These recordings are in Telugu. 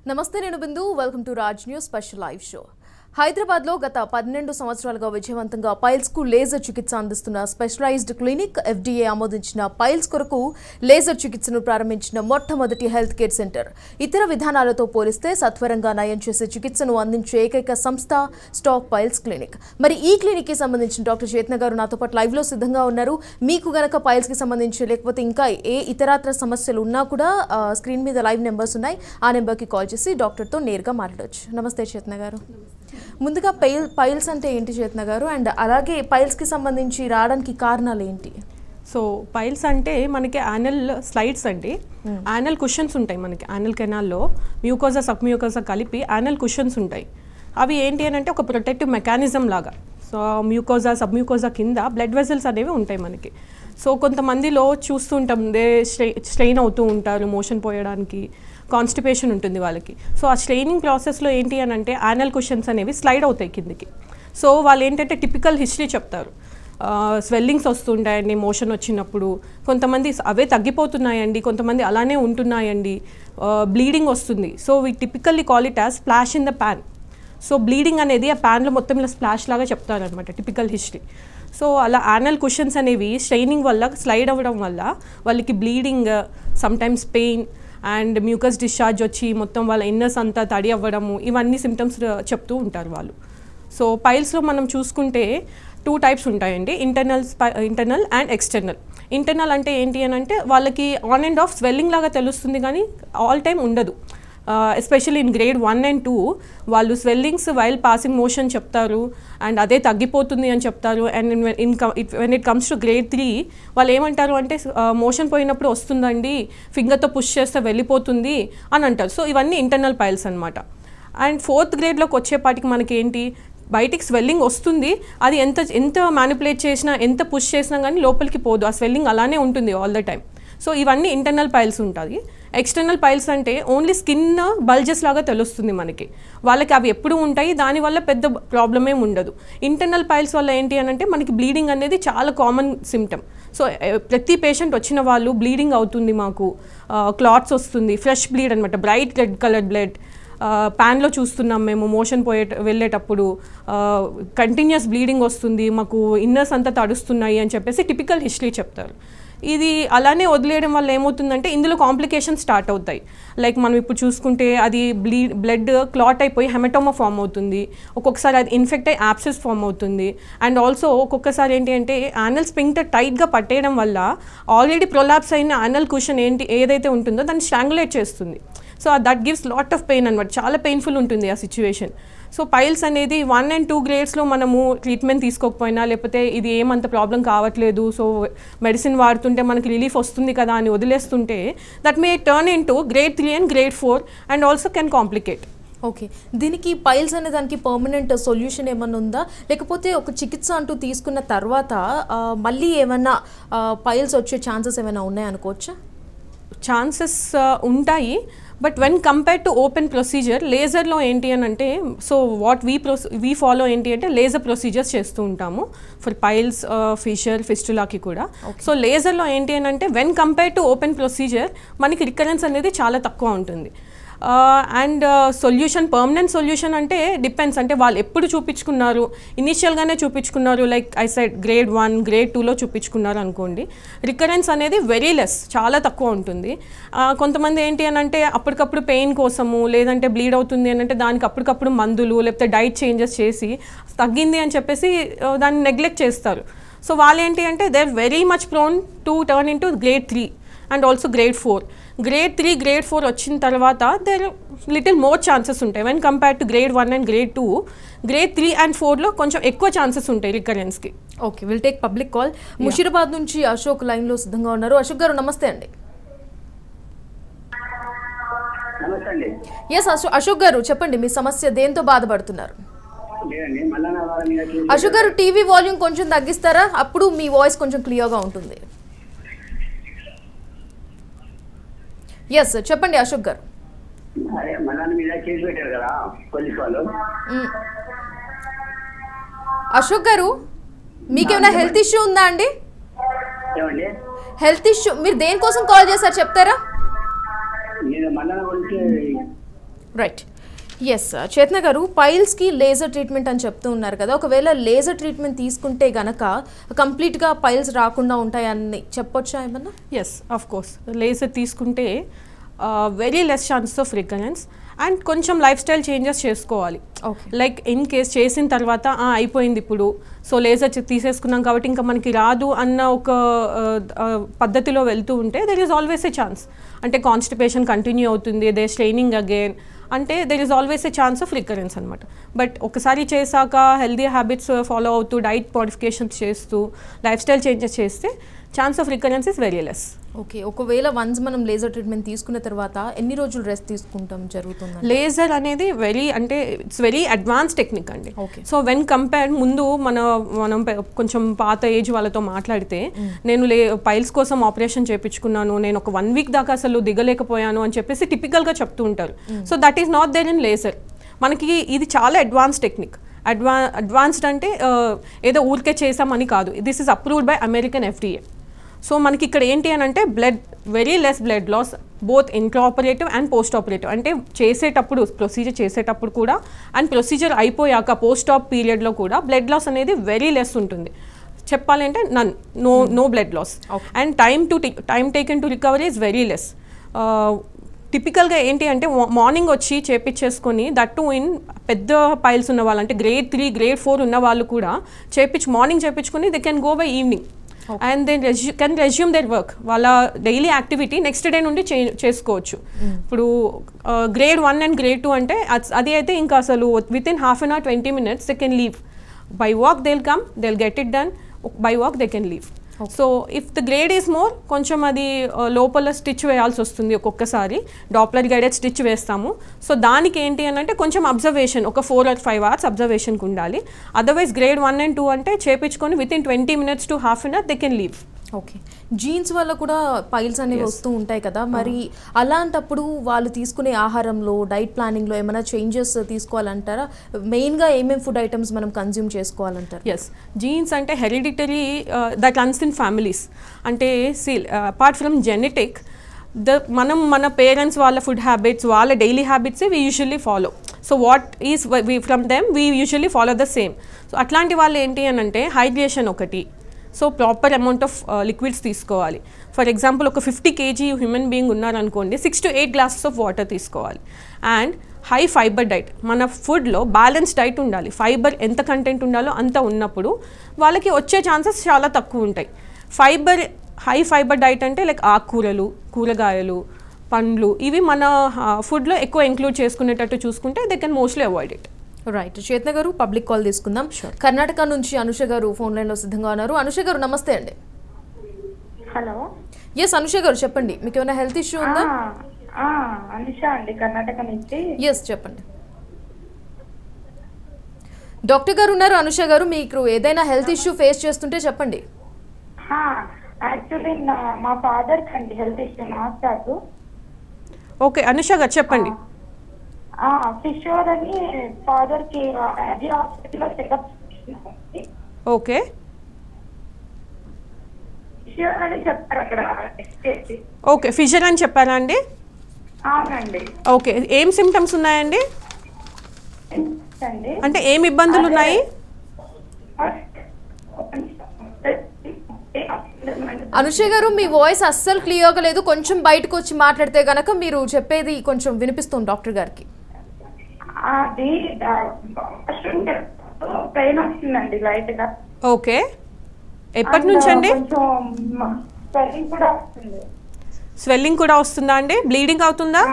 నమస్తే నేను Bindu welcome to Raj news special live show Hyderabad లో గత పన్నెండు సంవత్సరాలుగా విజయవంతంగా పైల్స్ కు లేజర్ చికిత్స అందిస్తున్న స్పెషలైజ్డ్ క్లినిక్ ఎఫ్డీఏ ఆమోదించిన పైల్స్ కొరకు లేజర్ చికిత్సను ప్రారంభించిన మొట్టమొదటి హెల్త్ కేర్ సెంటర్ ఇతర విధానాలతో పోలిస్తే సత్వరంగా నయం చేసే చికిత్సను అందించే ఏకైక సంస్థ స్టాప్ పైల్స్ క్లినిక్ మరి ఈ క్లినిక్ కి సంబంధించిన డాక్టర్ చేతన గారు నాతో పాటు లైవ్ లో సిద్ధంగా ఉన్నారు మీకు గనక పైల్స్ కి సంబంధించి లేకపోతే ఇంకా ఏ ఇతరాత్ర సమస్యలు ఉన్నా కూడా ఆ, స్క్రీన్ మీద లైవ్ నెంబర్స్ ఉన్నాయి ఆ నెంబర్కి కాల్ చేసి డాక్టర్తో నేరుగా మాట్లాడవచ్చు నమస్తే చేతన గారు ముందుగా పైల్ పైల్స్ అంటే ఏంటి చేతన గారు అండ్ అలాగే పైల్స్కి సంబంధించి రావడానికి కారణాలు ఏంటి సో పైల్స్ అంటే మనకి యానల్ స్లైడ్స్ అండి యానల్ కుషన్స్ ఉంటాయి మనకి యానల్ కెనాల్లో మ్యూకోజా సబ్ మ్యూకోజా కలిపి యానల్ కుషన్స్ ఉంటాయి అవి ఏంటి అని అంటే ఒక ప్రొటెక్టివ్ మెకానిజం లాగా సో మ్యూకోజా సబ్ మ్యూకోజా కింద బ్లడ్ వెజల్స్ అనేవి ఉంటాయి మనకి సో కొంతమందిలో చూస్తూ ఉంటాం దే స్ట్రెయిన్ అవుతూ ఉంటారు మోషన్ పోయడానికి కాన్స్టిపేషన్ ఉంటుంది వాళ్ళకి సో ఆ స్ట్రెయినింగ్ ప్రాసెస్లో ఏంటి అని అంటే యానల్ కుషన్స్ అనేవి స్లైడ్ అవుతాయి కిందికి సో వాళ్ళు ఏంటంటే టిపికల్ హిస్టరీ చెప్తారు స్వెల్లింగ్స్ వస్తుంటాయండి మోషన్ వచ్చినప్పుడు కొంతమంది అవే తగ్గిపోతున్నాయండి కొంతమంది అలానే ఉంటున్నాయండి బ్లీడింగ్ వస్తుంది so we typically call it as splash in the pan so bleeding అనేది ఆ ప్యాన్లో మొత్తం ఇలా స్ప్లాష్ లాగా చెప్తారనమాట టిపికల్ హిస్టరీ సో అలా యానల్ కుషన్స్ అనేవి స్ట్రైనింగ్ వల్ల స్లైడ్ అవ్వడం వల్ల వాళ్ళకి bleeding sometimes pain and mucus discharge వచ్చి మొత్తం వాళ్ళ ఇన్నర్స్ అంతా తడి అవ్వడము ఇవన్నీ సిమ్టమ్స్ చెప్తూ ఉంటారు వాళ్ళు సో పైల్స్లో మనం చూసుకుంటే టూ టైప్స్ ఉంటాయండి internal internal and external internal అంటే ఏంటి అని అంటే వాళ్ళకి ఆన్ అండ్ ఆఫ్ స్వెల్లింగ్ లాగా తెలుస్తుంది కానీ ఆల్ టైం ఉండదు especially in grade one and two వాళ్ళు స్వెల్లింగ్స్ వైల్ పాసింగ్ మోషన్ చెప్తారు అండ్ అదే తగ్గిపోతుంది అని చెప్తారు and in when it comes to grade three వాళ్ళు ఏమంటారు అంటే మోషన్ పోయినప్పుడు వస్తుందండి ఫింగర్తో పుష్ చేస్తే వెళ్ళిపోతుంది అని అంటారు సో ఇవన్నీ ఇంటర్నల్ పైల్స్ అనమాట అండ్ ఫోర్త్ గ్రేడ్లోకి వచ్చేపాటికి మనకి ఏంటి బయటికి స్వెల్లింగ్ వస్తుంది అది ఎంత ఎంత మ్యానిపులేట్ చేసినా ఎంత పుష్ చేసినా కానీ లోపలికి పోదు ఆ స్వెల్లింగ్ అలానే ఉంటుంది ఆల్ ద టైం సో ఇవన్నీ ఇంటర్నల్ పైల్స్ ఉంటుంది ఎక్స్టర్నల్ పైల్స్ అంటే ఓన్లీ స్కిన్ బల్జెస్ లాగా తెలుస్తుంది మనకి వాళ్ళకి అవి ఎప్పుడు ఉంటాయి దానివల్ల పెద్ద ప్రాబ్లమ్ ఏమి ఉండదు ఇంటర్నల్ పైల్స్ వల్ల ఏంటి అని అంటే మనకి బ్లీడింగ్ అనేది చాలా కామన్ సిమ్టమ్ సో ప్రతి పేషెంట్ వచ్చిన వాళ్ళు బ్లీడింగ్ అవుతుంది మాకు క్లాట్స్ వస్తుంది ఫ్రెష్ బ్లీడ్ అనమాట బ్రైట్ రెడ్ కలర్ బ్లడ్ ప్యాన్లో చూస్తున్నాం మేము మోషన్ పోయే వెళ్ళేటప్పుడు కంటిన్యూస్ బ్లీడింగ్ వస్తుంది మాకు ఇన్నర్స్ అంతా తడుస్తున్నాయి అని చెప్పేసి టిపికల్ హిస్టరీ చెప్తారు ఇది అలానే వదిలేయడం వల్ల ఏమవుతుందంటే ఇందులో కాంప్లికేషన్స్ స్టార్ట్ అవుతాయి లైక్ మనం ఇప్పుడు చూసుకుంటే అది బ్లీ బ్లడ్ క్లాట్ అయిపోయి హెమటోమా ఫామ్ అవుతుంది ఒక్కొక్కసారి అది ఇన్ఫెక్ట్ అయ్యి యాప్సెస్ ఫామ్ అవుతుంది అండ్ ఆల్సో ఒక్కొక్కసారి ఏంటి అంటే యానల్ స్పింక్టర్ టైట్గా పట్టేయడం వల్ల ఆల్రెడీ ప్రొలాప్స్ అయిన యానల్ కుషన్ ఏంటి ఏదైతే ఉంటుందో దాన్ని స్ట్రాంగులేట్ చేస్తుంది so that gives lot of pain అనమాట చాలా పెయిన్ఫుల్ ఉంటుంది ఆ సిచ్యువేషన్ సో పైల్స్ అనేది వన్ అండ్ టూ గ్రేడ్స్లో మనము ట్రీట్మెంట్ తీసుకోకపోయినా లేకపోతే ఇది ఏమంత ప్రాబ్లం కావట్లేదు సో మెడిసిన్ వాడుతుంటే మనకి రిలీఫ్ వస్తుంది కదా అని వదిలేస్తుంటే that may turn in to grade three and grade four and also can complicate okay దీనికి పైల్స్ అనే దానికి పర్మనెంట్ సొల్యూషన్ ఏమన్నా ఉందా లేకపోతే ఒక చికిత్స అంటూ తీసుకున్న తర్వాత ఆ, మళ్ళీ ఏమన్నా పైల్స్ వచ్చే ఛాన్సెస్ ఏమైనా ఉన్నాయనుకోవచ్చా ఛాన్సెస్ ఉంటాయి but when compare to open procedure లేజర్లో ఏంటి అని అంటే so what we pro we follow ఏంటి అంటే లేజర్ ప్రొసీజర్స్ చేస్తూ ఉంటాము ఫర్ పైల్స్ ఫిషర్ ఫిస్టులాకి కూడా సో లేజర్లో ఏంటి అని అంటే when compare to open procedure మనకి రికరెన్స్ అనేది చాలా తక్కువ ఉంటుంది అండ్ సొల్యూషన్ పర్మనెంట్ సొల్యూషన్ అంటే డిపెండ్స్ అంటే వాళ్ళు ఎప్పుడు చూపించుకున్నారు ఇనీషియల్గానే చూపించుకున్నారు like I side grade one grade టూలో చూపించుకున్నారు అనుకోండి రికరెన్స్ అనేది వెరీ లెస్ చాలా తక్కువ ఉంటుంది ఆ, కొంతమంది ఏంటి అని అంటే అప్పటికప్పుడు పెయిన్ కోసము లేదంటే బ్లీడ్ అవుతుంది అని అంటే దానికి అప్పటికప్పుడు మందులు లేకపోతే డైట్ చేంజెస్ చేసి తగ్గింది అని చెప్పేసి ఆ, దాన్ని నెగ్లెక్ట్ చేస్తారు సో వాళ్ళు ఏంటి అంటే they are very much prone to turn in to grade three and also grade four grade three grade four వచ్చిన తర్వాత దేర్ లిటిల్ మోర్ ఛాన్సెస్ ఉంటాయి when compare to grade one and grade two grade three and ఫోర్లో కొంచెం ఎక్కువ ఛాన్సెస్ ఉంటాయి రికరెన్స్కి okay will take public call Musheerabad నుంచి అశోక్ లైన్లో సిద్ధంగా ఉన్నారు అశోక్ గారు నమస్తే అండి నమస్తే అండి ఎస్ అశోక్ గారు చెప్పండి మీ సమస్య దేంతో బాధపడుతున్నారు లేదండి మల్లన్న వారి మీద కేసు అశోక్ గారు టీవీ వాల్యూమ్ కొంచెం తగ్గిస్తారా అప్పుడు మీ వాయిస్ కొంచెం క్లియర్గా ఉంటుంది ఎస్ చెప్పండి అశోక్ గారు అదే మల్లన్న మీద కేసు పెట్టారు కదా పోలీస్ వాళ్ళు మ్. అశోక్ గారు మీకేమైనా హెల్త్ ఇష్యూ ఉందా అండి ఏమండి హెల్త్ ఇష్యూ మీరు దేనికోసం కాల్ చేశారు చెప్తారా నేను మల్లన్న గురించి రైట్ ఎస్ చేతన గారు పైల్స్కి లేజర్ ట్రీట్మెంట్ అని చెప్తూ ఉన్నారు కదా ఒకవేళ లేజర్ ట్రీట్మెంట్ తీసుకుంటే గనక కంప్లీట్గా పైల్స్ రాకుండా ఉంటాయని చెప్పొచ్చా ఏమన్నా ఎస్ ఆఫ్ కోర్స్ లేజర్ తీసుకుంటే very less chances of recurrence and కొంచెం లైఫ్ స్టైల్ చేంజెస్ చేసుకోవాలి ఓకే లైక్ ఇన్ కేస్ చేసిన తర్వాత "ఆ, అయిపోయింది ఇప్పుడు సో లేజర్ తీసేసుకున్నాం కాబట్టి ఇంకా మనకి రాదు అన్న ఒక ఆ, ఆ, పద్ధతిలో వెళ్తూ ఉంటే there is always a chance అంటే కాన్స్టిపేషన్ కంటిన్యూ అవుతుంది దే స్ట్రైనింగ్ అగైన్ అంటే there is always a chance of recurrence అనమాట బట్ ఒకసారి చేశాక హెల్దీ హ్యాబిట్స్ ఫాలో అవుతూ డైట్ మోడిఫికేషన్స్ చేస్తూ లైఫ్ స్టైల్ చేంజెస్ చేస్తే chance of recurrence is very less okay ఒకవేళ వన్స్ మనం లేజర్ ట్రీట్మెంట్ తీసుకున్న తర్వాత ఎన్ని రోజులు రెస్ట్ తీసుకుంటాం జరుగుతుంది లేజర్ అనేది వెరీ అంటే ఇట్స్ వెరీ అడ్వాన్స్ టెక్నిక్ అండి Okay. సో వెన్ కంపేర్ ముందు మన మనం పె- కొంచెం పాత ఏజ్ వాళ్ళతో మాట్లాడితే నేను లే పైల్స్ కోసం ఆపరేషన్ చేయించుకున్నాను నేను ఒక వన్ వీక్ దాకా అసలు దిగలేకపోయాను అని చెప్పేసి టిపికల్గా చెప్తూ ఉంటారు so that is not there in laser మనకి ఇది చాలా అడ్వాన్స్ టెక్నిక్ అడ్వా అడ్వాన్స్డ్ అంటే ఆ, ఏదో ఊరికే చేసామని కాదు this is approved by American FDA so మనకి ఇక్కడ ఏంటి అని అంటే blood very less blood loss both intraoperative and post operative అంటే చేసేటప్పుడు ప్రొసీజర్ చేసేటప్పుడు కూడా అండ్ ప్రొసీజర్ అయిపోయాక పోస్ట్ ఆప్ పీరియడ్లో కూడా బ్లడ్ లాస్ అనేది వెరీ లెస్ ఉంటుంది చెప్పాలంటే none no no blood loss and time to time taken to recovery is very less టిపికల్గా ఏంటి అంటే మార్నింగ్ వచ్చి చేపించేసుకొని దట్టు ఇన్ పెద్ద పైల్స్ ఉన్న వాళ్ళు అంటే గ్రేడ్ త్రీ గ్రేడ్ ఫోర్ ఉన్న వాళ్ళు కూడా చేపించి మార్నింగ్ చేపించుకొని they can go by evening and then రెజ్యూ కెన్ రెజ్యూమ్ దర్ వర్క్ వాళ్ళ డైలీ యాక్టివిటీ నెక్స్ట్ డే నుండి చే చేసుకోవచ్చు ఇప్పుడు grade one and grade two అంటే అద్- అది అయితే ఇంకా అసలు within half an hour twenty minutes they can leave by walk they come they get it done by walk they can leave so if the grade is more కొంచెం అది uh, లోపల స్టిచ్ వేయాల్సి వస్తుంది ఒక్కొక్కసారి డాప్లర్ గైడెడ్ స్టిచ్ వేస్తాము సో దానికి ఏంటి అని అంటే కొంచెం అబ్జర్వేషన్ ఒక ఫోర్ ఆర్ ఫైవ్ అవర్స్ అబ్జర్వేషన్కి ఉండాలి otherwise grade one and two అంటే చేపించుకొని within twenty minutes to half an hour they can leave okay genes వల్ల కూడా పైల్స్ అనేవి వస్తూ ఉంటాయి కదా మరి అలాంటప్పుడు వాళ్ళు తీసుకునే ఆహారంలో డైట్ ప్లానింగ్లో ఏమైనా చేంజెస్ తీసుకోవాలంటారా మెయిన్గా ఏమేమి ఫుడ్ ఐటమ్స్ మనం కన్జ్యూమ్ చేసుకోవాలంటారు ఎస్ జీన్స్ అంటే hereditary that runs in families అంటే see apart from genetic the మనం మన పేరెంట్స్ వాళ్ళ ఫుడ్ హ్యాబిట్స్ వాళ్ళ డైలీ హ్యాబిట్సే we usually follow so what is we from them we usually follow the same so అట్లాంటి వాళ్ళు ఏంటి అని అంటే హైడ్రేషన్ ఒకటి so proper amount of liquids తీసుకోవాలి ఫర్ ఎగ్జాంపుల్ ఒక ఫిఫ్టీ కేజీ హ్యూమన్ బీయింగ్ ఉన్నారనుకోండి six to eight glasses of water తీసుకోవాలి అండ్ హై ఫైబర్ డైట్ మన ఫుడ్లో బ్యాలెన్స్ డైట్ ఉండాలి ఫైబర్ ఎంత కంటెంట్ ఉండాలో అంత ఉన్నప్పుడు వాళ్ళకి వచ్చే ఛాన్సెస్ చాలా తక్కువ ఉంటాయి ఫైబర్ హై ఫైబర్ డైట్ అంటే లైక్ ఆకుకూరలు కూరగాయలు పండ్లు ఇవి మన ఫుడ్లో ఎక్కువ ఇంక్లూడ్ చేసుకునేటట్టు చూసుకుంటే they can mostly avoid it right Chetana గారు పబ్లిక్ కాల్ తీసుకుందాం కర్ణాటక నుంచి అనుష గారు ఫోన్ లైన్లో సిద్ధంగా ఉన్నారు అనుష గారు నమస్తే అండి హలో ఎస్ అనుష గారు చెప్పండి మీకు ఏమైనా హెల్త్ ఇష్యూ ఉందా ఆ, అనుష అండి కర్ణాటక నుంచి ఎస్ చెప్పండి డాక్టర్ గారు ఉన్నారు అనుష గారు మీకు ఏదైనా హెల్త్ ఇష్యూ ఫేస్ చేస్తుంటే చెప్పండి యాక్చువల్లీ మా ఫాదర్ కి అండి హెల్త్ ఇష్యూ నాకు కాదు ఓకే అనుష గారు చెప్పండి ఫిషోర్ అని ఫాదర్ కి అది హాస్పిటల్ లో చెకప్ ఓకే ఫిషోర్ అని చెప్పారు అక్కడ టెస్ట్ చేసి ఓకే ఫిషర్ అని చెప్పారా అండి అవునండి ఓకే ఏం సిమ్టమ్స్ ఉన్నాయండి అండి అంటే ఏం ఇబ్బందులు ఉన్నాయి అనుష గారు మీ వాయిస్ అస్సలు క్లియర్గా లేదు కొంచెం బయటకు వచ్చి మాట్లాడితే గనక మీరు చెప్పేది కొంచెం వినిపిస్తుంది డాక్టర్ గారికి అది పెయిన్ వస్తుందండి లైట్ గా ఓకే ఎప్పటి నుంచి అండి కొంచెం స్వెల్లింగ్ కూడా వస్తుంది స్వెల్లింగ్ కూడా వస్తుందా అండి బ్లీడింగ్ అవుతుందా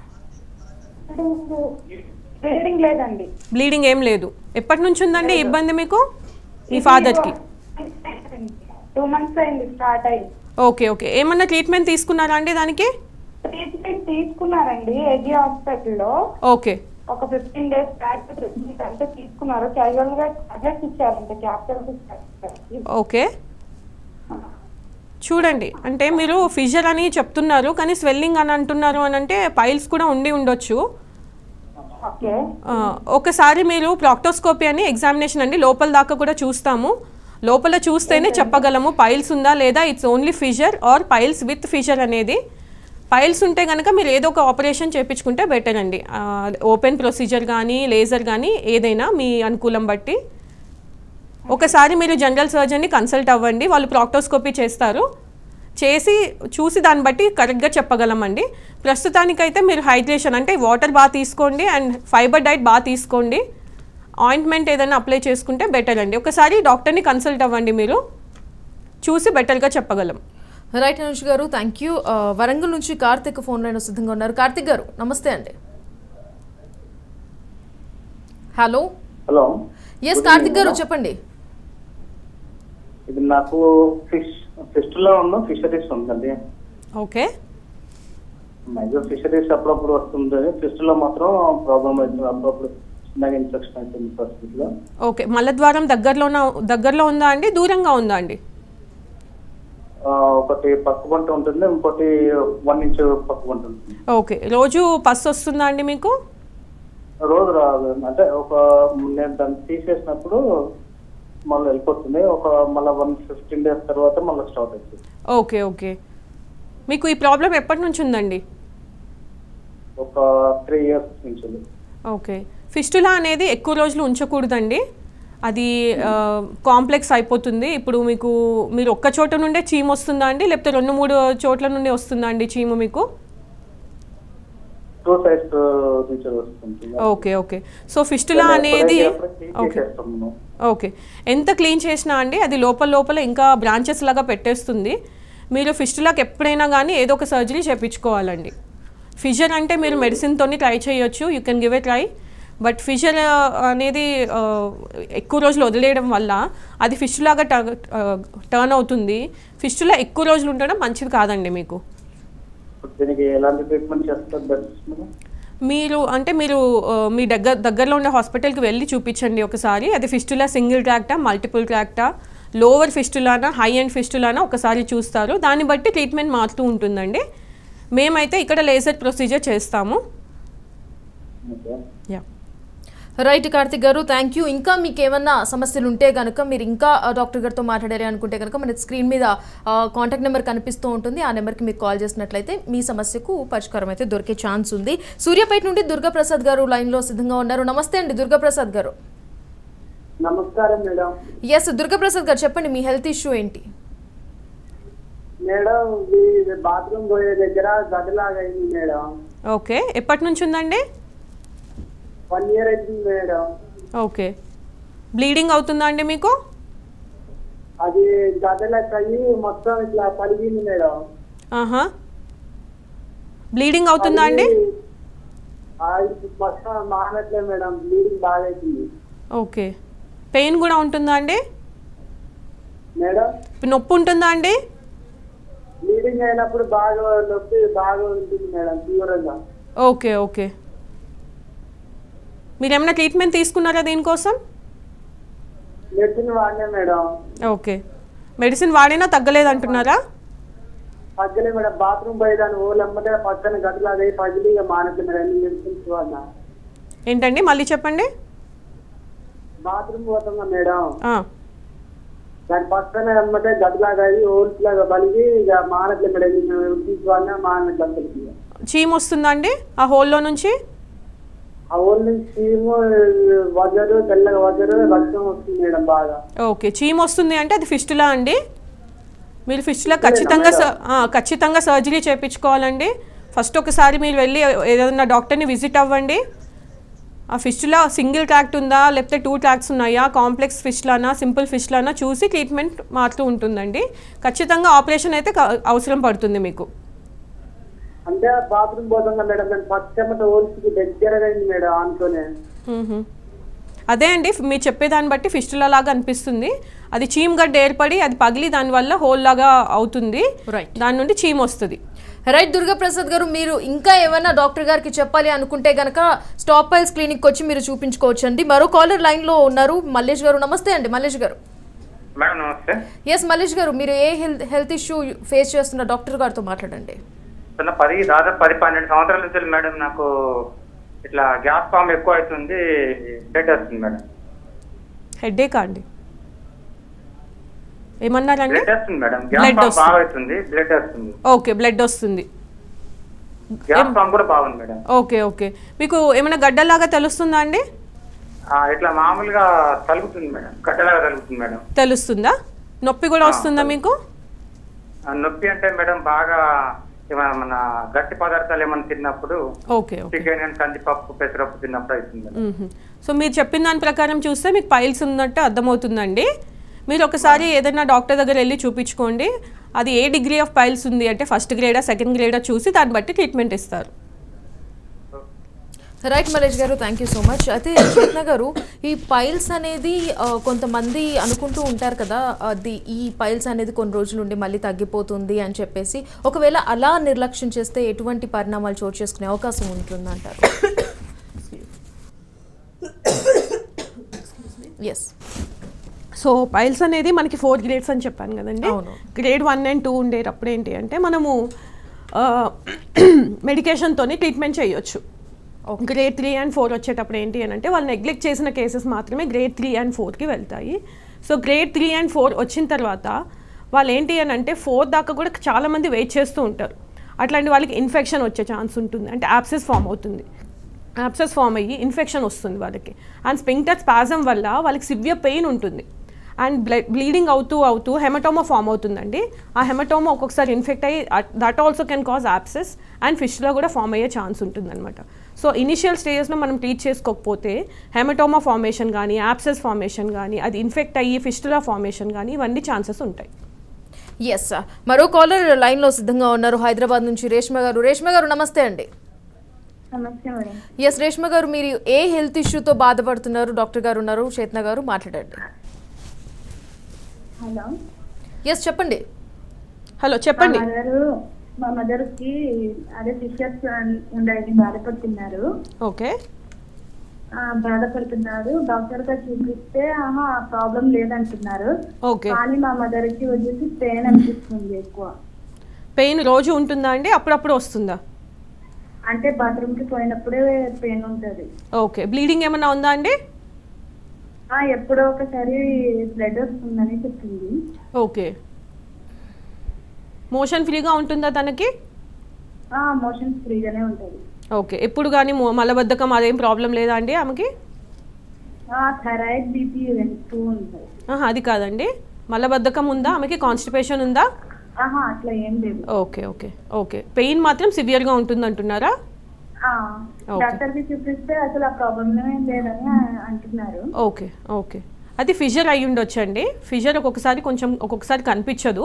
బ్లీడింగ్ లేదండి బ్లీడింగ్ ఏం లేదు ఎప్పటి నుంచి ఉందండి ఈ ఇబ్బంది మీకు మీ ఫాదర్కి టూ మంత్స్ అయింది స్టార్ట్ అయ్యి ఓకే ఓకే ఏమన్నా ట్రీట్మెంట్ తీసుకున్నారా అండి దానికి ట్రీట్మెంట్ తీసుకున్నారండి ఏజీ హాస్పిటల్లో ఓకే ఒక ఫిఫ్టీన్ డేస్ బ్యాక్ ట్రీట్మెంట్ అంటే తీసుకున్నారు క్యాజువల్ గా టాబ్లెట్స్ ఇచ్చారంటే క్యాప్సూల్స్ ఇచ్చారు ఓకే చూడండి అంటే మీరు ఫిజర్ అని చెప్తున్నారు కానీ స్వెల్లింగ్ అని అంటున్నారు అని అంటే పైల్స్ కూడా ఉండి ఉండొచ్చు ఓకే ఆ, ఒకసారి మీరు ప్రాక్టోస్కోపీ అని ఎగ్జామినేషన్ అండి లోపల దాకా కూడా చూస్తాము లోపల చూస్తేనే చెప్పగలము పైల్స్ ఉందా లేదా it's only fissure or piles with fissure అనేది పైల్స్ ఉంటే కనుక మీరు ఏదో ఒక ఆపరేషన్ చేయించుకుంటే బెటర్ అండి ఓపెన్ ప్రొసీజర్ కానీ లేజర్ కానీ ఏదైనా మీ అనుకూలం బట్టి ఒకసారి మీరు జనరల్ సర్జన్ని కన్సల్ట్ అవ్వండి వాళ్ళు ప్రాక్టోస్కోపీ చేస్తారు చేసి చూసి దాన్ని బట్టి కరెక్ట్గా చెప్పగలమండి ప్రస్తుతానికైతే మీరు హైడ్రేషన్ అంటే వాటర్ బాగా తీసుకోండి అండ్ ఫైబర్ డైట్ బాగా తీసుకోండి ఆయింట్మెంట్ ఏదైనా అప్లై చేసుకుంటే బెటర్ అండి ఒకసారి డాక్టర్ని కన్సల్ట్ అవ్వండి మీరు చూసి బెటర్గా చెప్పగలం రైట్ అనుష్ గారు థ్యాంక్ యూ ఆ, వరంగల్ నుంచి కార్తిక్ ఫోన్ లైన్ సిద్ధంగా ఉన్నారు కార్తిక్ గారు నమస్తే అండి హలో హలో ఎస్ కార్తిక్ గారు చెప్పండి ఇది నాకు ఫిష్ ఫిష్ లో ఉన్న ఫిషరీస్ ఉందండి ఓకే మ్యాక్సిమం ఫిషరీస్ అప్పుడప్పుడు వస్తుంది ఫిష్ లో మాత్రం ప్రాబ్లం అవుతుంది అప్పుడప్పుడు చిన్నగా ఇన్ఫెక్షన్ అవుతుంది పరిస్థితిలో ఓకే మలద్వారం దగ్గరలోన దగ్గరలో ఉందా అండి దూరంగా ఉందా అండి ఆ, ఒకటి పక్క పంట ఉంటుంది ఇంకోటి వన్ ఇంచ్ పక్క పంట ఉంటుంది ఓకే రోజు పస్ వస్తుందా అండి మీకు రోజు రాదు అంటే ఒక నేను దాన్ని తీసేసినప్పుడు మళ్ళీ వెళ్ళిపోతుంది ఒక మళ్ళీ వన్ ఫిఫ్టీన్ డేస్ తర్వాత మళ్ళీ స్టార్ట్ అవుతుంది ఓకే ఓకే మీకు ఈ ప్రాబ్లం ఎప్పటి నుంచి ఉందండి ఒక త్రీ ఇయర్స్ నుంచి ఉంది. ఓకే ఫిస్టులా అనేది ఎక్కువ రోజులు ఉంచకూడదండి అది కాంప్లెక్స్ అయిపోతుంది ఇప్పుడు మీకు మీరు ఒక్క చోట నుండే చీము వస్తుందా అండి లేకపోతే రెండు మూడు చోట్ల నుండి వస్తుందా అండి చీము మీకు టూ సైడ్స్ నుంచి వస్తుంది ఓకే ఓకే సో ఫిస్టులా అనేది ఓకే తీసేస్తాము ఓకే ఎంత క్లీన్ చేసినా అండి అది లోపల లోపల ఇంకా బ్రాంచెస్ లాగా పెట్టేస్తుంది మీరు ఫిస్టులాకి ఎప్పుడైనా కానీ ఏదో ఒక సర్జరీ చేయించుకోవాలండి ఫిజర్ అంటే మీరు మెడిసిన్తోని ట్రై చేయొచ్చు you can give a try but fissure అనేది ఆ, ఎక్కువ రోజులు వదిలేయడం వల్ల అది ఫిష్లాగా టర్న్ అవుతుంది ఫిష్లా ఎక్కువ రోజులు ఉండడం మంచిది కాదండి మీకు దీనికి ఎలాంటి ట్రీట్మెంట్ చేస్తారు బెస్ట్ మీరు అంటే మీరు ఆ, మీ దగ్గర దగ్గరలో ఉన్న హాస్పిటల్కి వెళ్ళి చూపించండి ఒకసారి అది ఫిస్టులా సింగిల్ ట్రాక్టా మల్టిపుల్ ట్రాక్టా లోవర్ ఫిస్టులానా హై అండ్ ఫిస్టులానా ఒకసారి చూస్తారు దాన్ని బట్టి ట్రీట్మెంట్ మారుతూ ఉంటుందండి మేమైతే ఇక్కడ లేజర్ ప్రొసీజర్ చేస్తాము ఓకే యా రైట్ కార్తిక్ గారు థ్యాంక్ యూ ఇంకా మీకు ఏమన్నా సమస్యలు ఉంటే కనుక మీరు ఇంకా ఆ, డాక్టర్ గారితో మాట్లాడారు అనుకుంటే కనుక మన స్క్రీన్ మీద ఆ, కాంటాక్ట్ నెంబర్ కనిపిస్తూ ఉంటుంది ఆ నెంబర్కి మీకు కాల్ చేసినట్లయితే మీ సమస్యకు పరిష్కారం అయితే దొరికే ఛాన్స్ ఉంది సూర్యాపేట నుండి దుర్గాప్రసాద్ గారు లైన్లో సిద్ధంగా ఉన్నారు నమస్తే అండి దుర్గాప్రసాద్ గారు నమస్కారం మేడం ఎస్ దుర్గాప్రసాద్ గారు చెప్పండి మీ హెల్త్ ఇష్యూ ఏంటి మేడం ఈ బాత్రూమ్ పోయే దగ్గర గదిలాగా అయింది మేడం ఓకే ఎప్పటి నుంచి ఉందండి వన్ ఇయర్ అయింది మేడం ఓకే బ్లీడింగ్ అవుతుందా అండి మీకు అది గదిలకు అయ్యి మొత్తం ఇట్లా పడిగింది మేడం ఆహా బ్లీడింగ్ అవుతుందా అండి ఆ, ఇప్పుడు మొత్తం మానట్లే మేడం బ్లీడింగ్ బాగా అవుతుంది ఓకే పెయిన్ కూడా ఉంటుందా అండి మేడం నొప్పి ఉంటుందా అండి బ్లీడింగ్ అయినప్పుడు బాగా నొప్పి బాగా ఉంటుంది మేడం తీవ్రంగా ఓకే ఓకే మీరు ఏమైనా ట్రీట్మెంట్ తీసుకున్నారా దీనికోసం మెడిసిన్ వాడినా మేడం ఓకే మెడిసిన్ వాడినా తగ్గలేదు అంటున్నారా పక్కనే మేడం బాత్రూమ్ పోయేదాన్ని ఊళ్ళమ్మటే పక్కన గదిలాగా అయ్యి పగిలి ఇక మానట్లే మేడం అన్ని మెడిసిన్స్ వాడినా ఏంటండి మళ్ళీ చెప్పండి బాత్రూమ్ పోతున్నా మేడం ఆ, దాని పక్కన ఎమ్మటే గదిలాగా అయ్యి హోల్స్ లాగా బలిగి ఇక మానట్లే మేడం తీసుకున్నా మానట్లే అసలుకి చీమ్ వస్తుందా అండి ఆ హోల్లో నుంచి ఆ హోల్ నుంచి చీము వజరు తెల్లగా వజరు రక్తం వస్తుంది మేడం బాగా ఓకే చీమ్ వస్తుంది అంటే అది ఫిస్టులా అండి మీరు ఫిస్టులా ఖచ్చితంగా స- ఆ, ఖచ్చితంగా సర్జరీ చేయించుకోవాలండి ఫస్ట్ ఒకసారి మీరు వెళ్ళి ఏదైనా డాక్టర్ని విజిట్ అవ్వండి ఆ ఫిస్టులా సింగిల్ ట్రాక్ట్ ఉందా లేకపోతే టూ ట్రాక్ట్స్ ఉన్నాయా కాంప్లెక్స్ ఫిష్లానా సింపుల్ ఫిష్లానా చూసి ట్రీట్మెంట్ మారుతూ ఉంటుందండి ఖచ్చితంగా ఆపరేషన్ అయితే క- అవసరం పడుతుంది మీకు అంటే బాత్రూమ్ పోతున్నా మేడం దాని ఫస్ట్ ఎమ్మట హోల్స్ కి దగ్గరగా అయింది మేడం అనుకోనే మ్మ్హ. అదే అండి మీరు చెప్పేదాన్ని బట్టి ఫిస్టులా లాగా అనిపిస్తుంది అది చీమ్ గడ్డ ఏర్పడి అది పగిలి దానివల్ల హోల్ లాగా అవుతుంది రైట్ దాని నుండి చీమ్ వస్తుంది రైట్ దుర్గాప్రసాద్ గారు మీరు ఇంకా ఏమైనా డాక్టర్ గారికి చెప్పాలి అనుకుంటే గనక స్టాప్ పైల్స్ క్లినిక్ వచ్చి మీరు చూపించుకోవచ్చు అండి మరో కాలర్ లైన్లో ఉన్నారు మల్లేష్ గారు నమస్తే అండి మల్లేష్ గారు మేడం నమస్తే ఎస్ మల్లేష్ గారు మీరు ఏ హెల్త్ హెల్త్ ఇష్యూ ఫేస్ చేస్తున్న డాక్టర్ గారితో మాట్లాడండి చిన్న పది దాదాపు పది పన్నెండు సంవత్సరాల నుంచి మేడం నాకు ఇట్లా గ్యాస్ ఫామ్ ఎక్కువ అవుతుంది బ్లడ్ వస్తుంది మేడం హెడేకా అండి ఏమన్నారండి బ్లడ్ వస్తుంది మేడం గ్యాస్ Blood ఫామ్ వస్తుంది. బాగా అవుతుంది బ్లడ్ వస్తుంది ఓకే బ్లడ్ వస్తుంది గ్యాస్ ఫామ్ కూడా బాగుంది మేడం ఓకే ఓకే మీకు ఏమైనా గడ్డలాగా తెలుస్తుందా అండి ఆ, ఇట్లా మామూలుగా తలుగుతుంది మేడం గడ్డలాగా తలుగుతుంది మేడం తెలుస్తుందా నొప్పి కూడా వస్తుందా మీకు ఆ, నొప్పి అంటే మేడం బాగా ఏమైనా మన గట్టి పదార్థాలు ఏమైనా తిన్నప్పుడు ఓకే ఓకే చికెన్ అండ్ కందిపప్పు పెసరపప్పు తిన్నప్పుడు అవుతుంది మేడం మ్మ్. సో మీరు చెప్పిన దాని ప్రకారం చూస్తే మీకు పైల్స్ ఉన్నట్టు అర్థమవుతుందండి మీరు ఒకసారి ఏదైనా డాక్టర్ దగ్గర వెళ్ళి చూపించుకోండి అది ఏ డిగ్రీ ఆఫ్ పైల్స్ ఉంది అంటే ఫస్ట్ గ్రేడా సెకండ్ గ్రేడా చూసి దాన్ని బట్టి ట్రీట్మెంట్ ఇస్తారు రైట్ మలేష్ గారు థ్యాంక్ యూ సో మచ్ అయితే రత్న గారు ఈ పైల్స్ అనేది ఆ, కొంతమంది అనుకుంటూ ఉంటారు కదా అది ఈ పైల్స్ అనేది కొన్ని రోజులు ఉండి మళ్ళీ తగ్గిపోతుంది అని చెప్పేసి ఒకవేళ అలా నిర్లక్ష్యం చేస్తే ఎటువంటి పరిణామాలు చోటు చేసుకునే అవకాశం ఉంటుందంటారు ఎస్ సో పైల్స్ అనేది మనకి ఫోర్ గ్రేడ్స్ అని చెప్పాను కదండి అవును. గ్రేడ్ వన్ అండ్ టూ ఉండేటప్పుడు ఏంటి అంటే మనము మెడికేషన్తోని ట్రీట్మెంట్ చేయొచ్చు గ్రేడ్ త్రీ అండ్ ఫోర్ వచ్చేటప్పుడు ఏంటి అని అంటే వాళ్ళు నెగ్లెక్ట్ చేసిన కేసెస్ మాత్రమే గ్రేడ్ త్రీ అండ్ ఫోర్కి వెళ్తాయి so grade three and four వచ్చిన తర్వాత వాళ్ళు ఏంటి అని అంటే ఫోర్ దాకా కూడా చాలామంది వెయిట్ చేస్తూ ఉంటారు అట్లాంటి వాళ్ళకి ఇన్ఫెక్షన్ వచ్చే ఛాన్స్ ఉంటుంది అంటే యాప్సెస్ ఫామ్ అవుతుంది యాప్సెస్ ఫామ్ అయ్యి ఇన్ఫెక్షన్ వస్తుంది వాళ్ళకి అండ్ స్పింక్టర్ స్పాజం వల్ల వాళ్ళకి సివియర్ పెయిన్ ఉంటుంది అండ్ బ్లడ్ బ్లీడింగ్ అవుతూ అవుతూ హెమటోమా ఫామ్ అవుతుందండి ఆ హెమటోమా ఒక్కొక్కసారి ఇన్ఫెక్ట్ అయ్యి that also can cause abscess and ఫిష్లో కూడా ఫామ్ అయ్యే ఛాన్స్ ఉంటుందన్నమాట సో ఇనిషియల్ స్టేజెస్లో మనం ట్రీట్ చేసుకోకపోతే హెమటోమా ఫార్మేషన్ కానీ యాప్సెస్ ఫార్మేషన్ కానీ అది ఇన్ఫెక్ట్ అయ్యి ఫిస్టులా ఫార్మేషన్ కానీ ఇవన్నీ ఛాన్సెస్ ఉంటాయి ఎస్ మరో కాలర్ లైన్లో సిద్ధంగా ఉన్నారు హైదరాబాద్ నుంచి రేష్మ గారు రేష్మ గారు నమస్తే అండి నమస్తే మేడం ఎస్ రేష్మ గారు మీరు ఏ హెల్త్ ఇష్యూతో బాధపడుతున్నారు డాక్టర్ గారు ఉన్నారు చేతన గారు మాట్లాడండి హలో ఎస్ చెప్పండి హలో చెప్పండి మా మదర్ మా మదర్ కి అదే ఫిషర్స్ ఉండేది బాధపడుతున్నారు ఓకే ఆ, బాధపడుతున్నారు డాక్టర్ గారు చూపిస్తే ఆహా ప్రాబ్లం లేదంటున్నారు ఓకే కానీ మా మదర్ కి వచ్చేసి పెయిన్ అనిపిస్తుంది ఎక్కువ పెయిన్ రోజు ఉంటుందా అండి అప్పుడప్పుడు వస్తుందా అంటే బాత్రూమ్ కి పోయినప్పుడే పెయిన్ ఉంటది ఓకే బ్లీడింగ్ ఏమైనా ఉందా అండి ఆ ఎప్పుడో ఒకసారి బ్లడ్ వస్తుందని చెప్పింది ఓకే మోషన్ ఫ్రీగా ఉంటుందా తనకి ఆ మోషన్స్ ఫ్రీగానే ఉంటది ఓకే ఎప్పుడు కానీ మొ- మలబద్ధకం అదేం ప్రాబ్లం లేదా అండి ఆమెకి ఆ థైరాయిడ్ బీపీ రెండు ఉంటాయి ఆహా, అది కాదండి మలబద్ధకం ఉందా ఆమెకి కాన్స్టిపేషన్ ఉందా ఆహా అట్లా ఏం లేదు ఓకే ఓకే ఓకే పెయిన్ మాత్రం సివియర్గా ఉంటుంది అంటున్నారా ఆ, ఓకే. డాక్టర్ కి చూపిస్తే అసలు ఆ ప్రాబ్లం లేదని అంటున్నారు ఓకే ఓకే అది ఫిజర్ అయి ఉండొచ్చండి ఫిజర్ ఒక్కొక్కసారి కొంచెం ఒక్కొక్కసారి కనిపించదు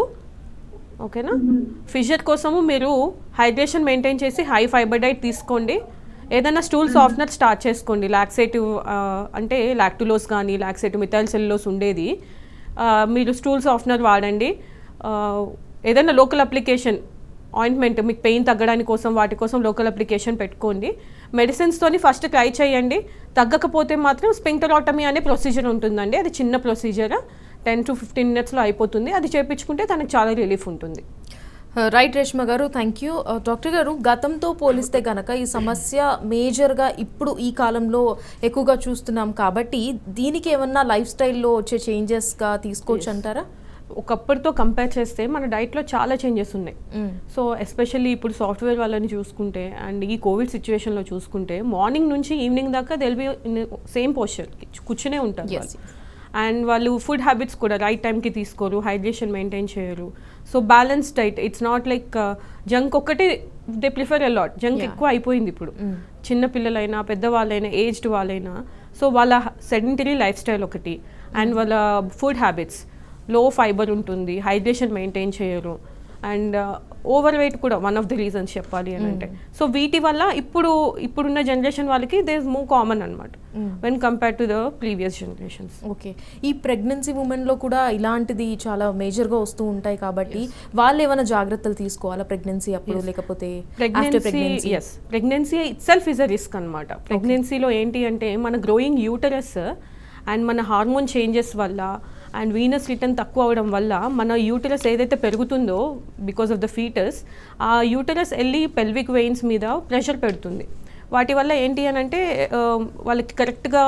ఓకేనా ఫిజర్ కోసము మీరు హైడ్రేషన్ మెయింటైన్ చేసి హై ఫైబర్ డైట్ తీసుకోండి ఏదైనా స్టూల్ సాఫ్ట్నర్ స్టార్ట్ చేసుకోండి లాక్సేటివ్ అంటే లాక్టులోస్ కానీ లాక్సేటివ్ మిథైల్ సెల్లోస్ ఉండేది ఆ, మీరు స్టూల్ సాఫ్ట్నర్ వాడండి ఆ, ఏదైనా లోకల్ అప్లికేషన్ ఆయింట్మెంట్ మీకు పెయిన్ తగ్గడానికి కోసం వాటి కోసం లోకల్ అప్లికేషన్ పెట్టుకోండి మెడిసిన్స్తోని ఫస్ట్ ట్రై చేయండి తగ్గకపోతే మాత్రం స్పింక్టరాటమీ అనే ప్రొసీజర్ ఉంటుందండి అది చిన్న ప్రొసీజర్ టెన్ టు ఫిఫ్టీన్ మినిట్స్లో అయిపోతుంది అది చేయించుకుంటే తనకు చాలా రిలీఫ్ ఉంటుంది రైట్ రేష్మ గారు థ్యాంక్ యూ డాక్టర్ గారు గతంతో పోలిస్తే గనక ఈ సమస్య మేజర్గా ఇప్పుడు ఈ కాలంలో ఎక్కువగా చూస్తున్నాం కాబట్టి దీనికి ఏమన్నా లైఫ్ స్టైల్లో వచ్చే చేంజెస్గా తీసుకోవచ్చు అంటారా ఒకప్పటితో కంపేర్ చేస్తే మన డైట్లో చాలా చేంజెస్ ఉన్నాయి సో ఎస్పెషల్లీ ఇప్పుడు సాఫ్ట్వేర్ వాళ్ళని చూసుకుంటే అండ్ ఈ కోవిడ్ సిచ్యువేషన్లో చూసుకుంటే మార్నింగ్ నుంచి ఈవినింగ్ దాకా దెల్ బి సేమ్ పోస్చర్ కూర్చునే ఉంటారు Yes, వాళ్ళు. అండ్ వాళ్ళు ఫుడ్ హ్యాబిట్స్ కూడా రైట్ టైంకి తీసుకోరు హైడ్రేషన్ మెయింటైన్ చేయరు so balance diet it's not like junk ఒక్కటే they prefer a lot junk Yeah. ఎక్కువ అయిపోయింది ఇప్పుడు చిన్న పిల్లలైనా పెద్దవాళ్ళైనా ఏజ్డ్ వాళ్ళైనా సో వాళ్ళ సెడెంటరీ లైఫ్ స్టైల్ ఒకటి అండ్ వాళ్ళ ఫుడ్ హ్యాబిట్స్ లో ఫైబర్ ఉంటుంది హైడ్రేషన్ మెయింటైన్ చేయరు అండ్ ఓవర్ వెయిట్ కూడా వన్ ఆఫ్ ది రీజన్స్ చెప్పాలి అని అంటే సో వీటి వల్ల ఇప్పుడు ఇప్పుడున్న జనరేషన్ వాళ్ళకి దే ఇస్ మోర్ కామన్ అనమాట when compare to the previous generations okay ఈ ప్రెగ్నెన్సీ ఉమెన్లో కూడా ఇలాంటిది చాలా మేజర్గా వస్తూ ఉంటాయి కాబట్టి వాళ్ళు ఏమైనా జాగ్రత్తలు తీసుకోవాలా ప్రెగ్నెన్సీ అప్పుడు లేకపోతే after pregnancy pregnancy is pregnancy itself is a risk అనమాట ప్రెగ్నెన్సీలో ఏంటి అంటే మన గ్రోయింగ్ యూటరస్ అండ్ మన హార్మోన్ చేంజెస్ వల్ల అండ్ వీనస్ రిటర్న్ తక్కువ అవడం వల్ల మన యూటరస్ ఏదైతే పెరుగుతుందో బికాస్ ఆఫ్ ద ఫీటస్ ఆ యూటరస్ వెళ్ళి పెల్విక్ వెయిన్స్ మీద ప్రెషర్ పెడుతుంది వాటి వల్ల ఏంటి అని అంటే ఆ, వాళ్ళకి కరెక్ట్గా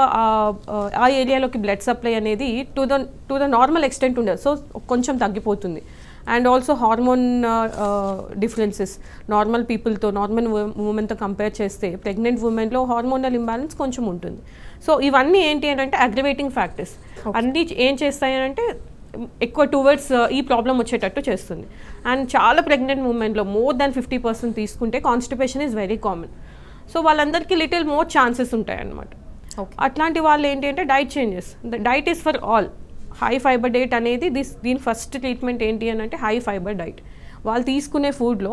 ఆ ఏరియాలోకి బ్లడ్ సప్లై అనేది to the to the normal extent ఉండదు సో కొంచెం తగ్గిపోతుంది and also hormone differences normal పీపుల్తో నార్మల్ ఉమెన్తో కంపేర్ చేస్తే ప్రెగ్నెంట్ ఉమెన్లో హార్మోనల్ ఇంబ్యాలెన్స్ కొంచెం ఉంటుంది సో ఇవన్నీ ఏంటి అని అంటే అగ్రివేటింగ్ ఫ్యాక్టర్స్ అన్నీ ఏం చేస్తాయి అని అంటే ఎక్కువ టువర్డ్స్ ఈ ప్రాబ్లం వచ్చేటట్టు చేస్తుంది అండ్ చాలా ప్రెగ్నెంట్ మూమెంట్లో మోర్ దాన్ ఫిఫ్టీ పర్సెంట్ తీసుకుంటే constipation is very common so వాళ్ళందరికీ లిటిల్ మోర్ ఛాన్సెస్ ఉంటాయి అన్నమాట అట్లాంటి వాళ్ళు ఏంటి అంటే diet changes diet is for all high fibre diet అనేది దిస్ దీని ఫస్ట్ ట్రీట్మెంట్ ఏంటి అని అంటే హై ఫైబర్ డైట్ వాళ్ళు తీసుకునే ఫుడ్లో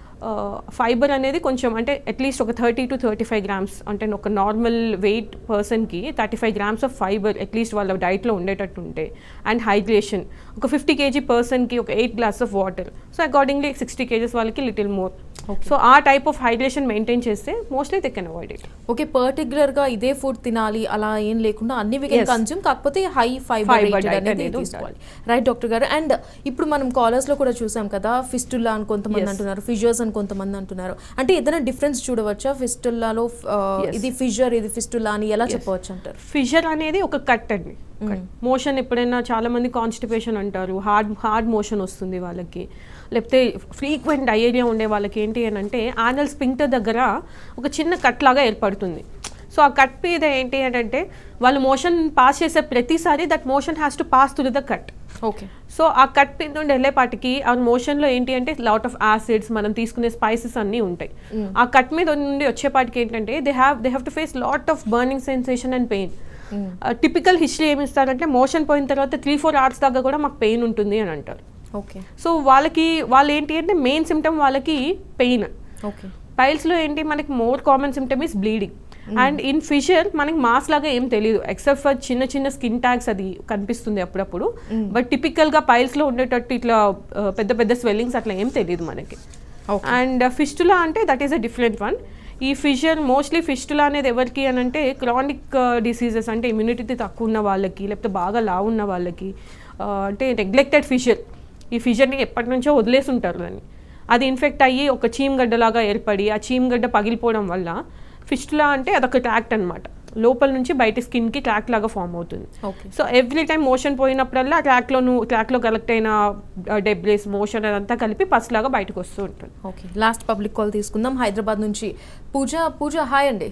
ఫైబర్ అనేది కొంచెం అంటే అట్లీస్ట్ ఒక thirty to thirty five grams అంటే ఒక నార్మల్ వెయిట్ పర్సన్కి thirty five grams of fibre at least వాళ్ళ డైట్లో ఉండేటట్టు ఉంటే అండ్ హైడ్రేషన్ ఒక ఫిఫ్టీ కేజీ పర్సన్కి ఒక eight glass of water so accordingly sixty KGs వాళ్ళకి లిటిల్ మోర్ సో ఆ టైప్ ఆఫ్ హైడ్రేషన్ మెయింటైన్ చేస్తే mostly they can avoid it okay particular గా ఇదే ఫుడ్ తినాలి అలా ఏం లేకుండా అన్ని వి కెన్ Yes. కన్జ్యూమ్ కాకపోతే హై ఫైబర్ Fiber diet అనేది అనేది తీసుకోవాలి రైట్ డాక్టర్ గారు అండ్ ఇప్పుడు మనం కాలర్స్ లో కూడా చూసాం కదా ఫిస్టుల్లా అని కొంతమంది Yes. అంటున్నారు ఫిజర్స్ అని కొంతమంది అంటున్నారు అంటే ఏదైనా డిఫరెన్స్ చూడవచ్చా ఫిస్టుల్లాలో Yes. ఇది ఫిజర్ ఇది ఫిస్టుల్లా అని ఎలా చెప్పవచ్చు అంటారు ఫిషర్ అనేది ఒక కట్ అండి మోషన్ ఎప్పుడైనా చాలా మంది కాన్స్టిపేషన్ అంటారు హార్డ్ హార్డ్ మోషన్ వస్తుంది వాళ్ళకి లేకపోతే ఫ్రీక్వెంట్ డయేరియా ఉండే వాళ్ళకి ఏంటి అని అంటే ఆనల్ స్పింక్టర్ దగ్గర ఒక చిన్న కట్ లాగా ఏర్పడుతుంది సో ఆ కట్ మీద ఏంటి అని అంటే వాళ్ళు మోషన్ పాస్ చేసే ప్రతిసారి that motion has to pass through the cut okay so ఆ కట్ మీద నుండి వెళ్ళేపాటికి ఆ మోషన్లో ఏంటి అంటే లాట్ ఆఫ్ యాసిడ్స్ మనం తీసుకునే స్పైసెస్ అన్నీ ఉంటాయి ఆ కట్ మీద నుండి వచ్చేపాటికి ఏంటంటే they have they have to face lot of burning sensation and pain typical history ఏమి ఇస్తారంటే మోషన్ పోయిన తర్వాత త్రీ ఫోర్ అవర్స్ దాకా కూడా మాకు పెయిన్ ఉంటుంది అని అంటారు ఓకే సో వాళ్ళకి వాళ్ళు ఏంటి అంటే మెయిన్ సిమ్టమ్ వాళ్ళకి పెయిన్ ఓకే పైల్స్లో ఏంటి మనకి more common symptom is bleeding and in fissure మనకి మాస్ లాగా ఏం తెలియదు ఎక్సెప్ట్ ఫర్ చిన్న చిన్న స్కిన్ ట్యాగ్స్ అది కనిపిస్తుంది అప్పుడప్పుడు బట్ టిపికల్గా పైల్స్లో ఉండేటట్టు ఇట్లా ఆ, పెద్ద పెద్ద స్వెల్లింగ్స్ అట్లా ఏం తెలియదు మనకి అండ్ ఫిస్టులా అంటే that is a different one ఈ ఫిషర్ మోస్ట్లీ ఫిస్టులా అనేది ఎవరికి అని అంటే క్రానిక్ డిసీజెస్ అంటే ఇమ్యూనిటీ తక్కువ ఉన్న వాళ్ళకి లేకపోతే బాగా లావు ఉన్న వాళ్ళకి ఆ, అంటే నెగ్లెక్టెడ్ ఫిషర్ ఈ ఫిషర్ని ఎప్పటి నుంచో వదిలేసి ఉంటారు దాన్ని అది ఇన్ఫెక్ట్ అయ్యి ఒక చీమగడ్డలాగా ఏర్పడి ఆ చీమగడ్డ పగిలిపోవడం వల్ల ఫిస్టులా అంటే అదొక ట్రాక్ట్ అనమాట లోపల నుంచి బయట స్కిన్కి ట్రాక్ లాగా ఫామ్ అవుతుంది Okay. So every time motion పోయినప్పుడల్లా ట్రాక్లో నువ్వు ట్రాక్లో కలెక్ట్ అయిన డెబ్రేస్ మోషన్ అదంతా కలిపి పసులాగా బయటకు వస్తూ ఉంటుంది ఓకే లాస్ట్ పబ్లిక్ కాల్ తీసుకుందాం హైదరాబాద్ నుంచి పూజ పూజ హాయ్ అండి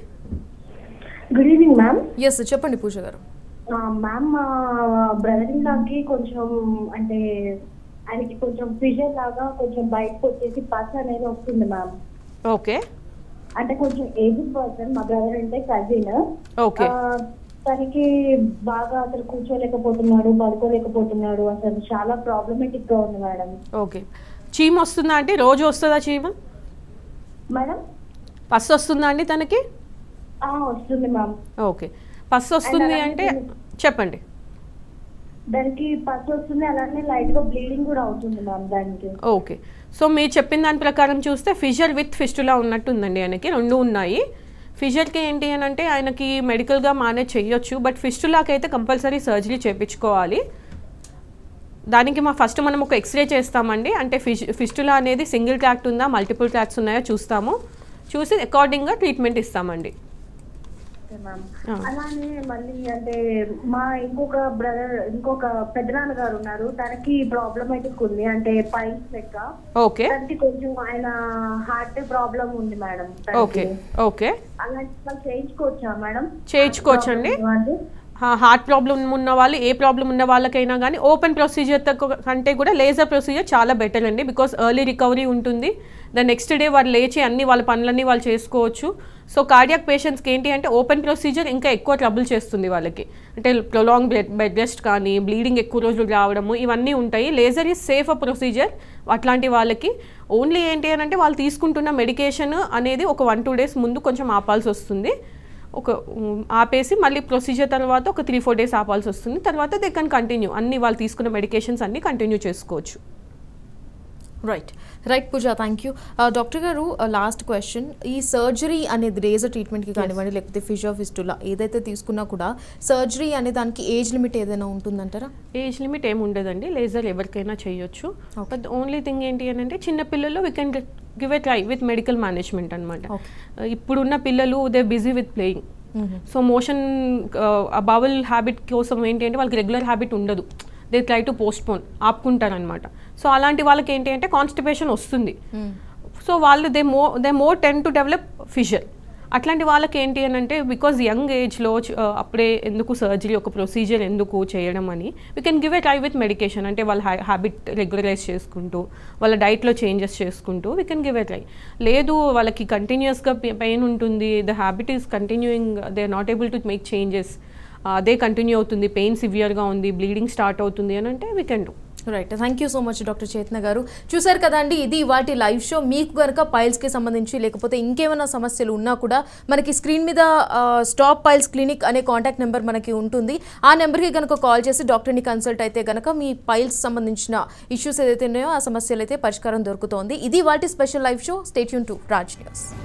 గుడ్ ఈవినింగ్ మ్యామ్ ఎస్ చెప్పండి పూజ గారు మ్యామ్ మా బ్రదర్ ఇన్ లాకి కొంచెం అంటే ఆయనకి కొంచెం ఫిజర్ లాగా కొంచెం బయటకు వచ్చేసి పస్ అనేది వస్తుంది మ్యామ్ ఓకే అంటే కొంచెం ఏజ్డ్ పర్సన్ మా బ్రదర్ అంటే కజిన్ ఓకే తనకి బాగా అసలు కూర్చోలేకపోతున్నాడు పడుకోలేకపోతున్నాడు అసలు చాలా ప్రాబ్లమేటిక్ గా ఉంది మేడం ఓకే చీమ వస్తుందా అండి రోజు వస్తుందా చీమ మేడం పస్సు వస్తుందా అండి తనకి ఆ, వస్తుంది మ్యామ్ ఓకే పస్సు వస్తుంది అలానే అంటే చెప్పండి దానికి పస్ వస్తుంది అలానే లైట్ గా బ్లీడింగ్ కూడా అవుతుంది మ్యామ్ దానికి ఓకే సో మీరు చెప్పిన దాని ప్రకారం చూస్తే ఫిషర్ విత్ ఫిస్టులా ఉన్నట్టు ఉందండి ఆయనకి రెండు ఉన్నాయి ఫిషర్కి ఏంటి అని అంటే ఆయనకి మెడికల్గా మేనేజ్ చేయొచ్చు బట్ ఫిస్టులాకి అయితే కంపల్సరీ సర్జరీ చేయించుకోవాలి దానికి మా ఫస్ట్ మనం ఒక ఎక్స్రే చేస్తామండి అంటే ఫిష్ ఫిస్టులా అనేది సింగిల్ ట్రాక్ట్ ఉందా మల్టిపుల్ ట్రాక్ట్స్ ఉన్నాయో చూస్తాము చూసి అకార్డింగ్గా ట్రీట్మెంట్ ఇస్తామండి ఓకే మ్యామ్ ఆ. అలానే మళ్ళీ అంటే మా ఇంకొక బ్రదర్ ఇంకొక పెద్దనాన్న గారు ఉన్నారు తనకి ప్రాబ్లమేటిక్ ఉంది అంటే పైల్స్ లెక్క ఓకే తనకి కొంచెం ఆయన హార్ట్ ప్రాబ్లం ఉంది మేడం ఓకే ఓకే అలాంటి వాళ్ళు చేయించుకోవచ్చా మేడం చేయించుకోవచ్చండి వాళ్ళు? హార్ట్ ప్రాబ్లం ఉన్న వాళ్ళు ఏ ప్రాబ్లం ఉన్న వాళ్ళకైనా కానీ ఓపెన్ ప్రొసీజర్ కంటే కూడా లేజర్ ప్రొసీజర్ చాలా బెటర్ అండి బికాస్ ఎర్లీ రికవరీ ఉంటుంది ద నెక్స్ట్ డే వాళ్ళు లేచి అన్ని వాళ్ళ పనులన్నీ వాళ్ళు చేసుకోవచ్చు సో కార్డియాక్ పేషెంట్స్కి ఏంటి అంటే ఓపెన్ ప్రొసీజర్ ఇంకా ఎక్కువ ట్రబుల్ చేస్తుంది వాళ్ళకి అంటే ప్రొలాంగ్ బ్లడ్ బెడ్ రెస్ట్ కానీ బ్లీడింగ్ ఎక్కువ రోజులు రావడము ఇవన్నీ ఉంటాయి లేజర్ ఈజ్ సేఫ్ ప్రొసీజర్ అట్లాంటి వాళ్ళకి ఓన్లీ ఏంటి అని అంటే వాళ్ళు తీసుకుంటున్న మెడికేషన్ అనేది ఒక వన్ టూ డేస్ ముందు కొంచెం ఆపాల్సి వస్తుంది ఒక ఉమ్, ఆపేసి మళ్ళీ ప్రొసీజర్ తర్వాత ఒక త్రీ ఫోర్ డేస్ ఆపాల్సి వస్తుంది తర్వాత దే కెన్ కంటిన్యూ అన్ని వాళ్ళు తీసుకున్న మెడికేషన్స్ అన్ని కంటిన్యూ చేసుకోవచ్చు right right Pooja thank you doctor garu last question ఈ సర్జరీ అనేది రేజర్ ట్రీట్మెంట్కి కానివ్వండి లేకపోతే ఫిజియోఫిస్టులా ఏదైతే తీసుకున్నా కూడా సర్జరీ అనే దానికి ఏజ్ లిమిట్ ఏదైనా ఉంటుందంటారా ఏజ్ లిమిట్ ఏమి ఉండదండి లేజర్ ఎవరికైనా చేయొచ్చు బట్ ఓన్లీ థింగ్ ఏంటి అని అంటే చిన్న పిల్లలు we can give a try with medical management అనమాట ఇప్పుడున్న పిల్లలు they busy with playing so motion ఆ బవల్ హ్యాబిట్ కోసం ఏంటి అంటే వాళ్ళకి రెగ్యులర్ హ్యాబిట్ ఉండదు దే ట్రై టు పోస్ట్పోన్ ఆపుకుంటారనమాట సో అలాంటి వాళ్ళకి ఏంటి అంటే కాన్స్టిపేషన్ వస్తుంది సో వాళ్ళు దే మో they more tend to develop fissure అట్లాంటి వాళ్ళకి ఏంటి అని అంటే బికాజ్ యంగ్ ఏజ్లో అప్పుడే ఎందుకు సర్జరీ ఒక ప్రొసీజర్ ఎందుకు చేయడం అని we can give a try with medication అంటే వాళ్ళ హ్యాబిట్ రెగ్యులరైజ్ చేసుకుంటూ వాళ్ళ డైట్లో చేంజెస్ చేసుకుంటూ we can give a try లేదు వాళ్ళకి కంటిన్యూస్గా పెయిన్ ఉంటుంది the habit is continuing they are not able to make changes అదే కంటిన్యూ అవుతుంది పెయిన్ సివియర్గా ఉంది బ్లీడింగ్ స్టార్ట్ అవుతుంది అని అంటే we can do right thank you so much doctor Chetana garu చూసారు కదండి ఇది వాటి లైవ్ షో మీకు కనుక పైల్స్కి సంబంధించి లేకపోతే ఇంకేమైనా సమస్యలు ఉన్నా కూడా మనకి స్క్రీన్ మీద స్టాప్ పైల్స్ క్లినిక్ అనే కాంటాక్ట్ నెంబర్ మనకి ఉంటుంది ఆ నెంబర్కి కనుక కాల్ చేసి డాక్టర్ని కన్సల్ట్ అయితే కనుక మీ పైల్స్ సంబంధించిన ఇష్యూస్ ఏదైతే ఉన్నాయో ఆ సమస్యలు అయితే పరిష్కారం దొరుకుతోంది ఇది వాటి special live show stay tuned to Raj news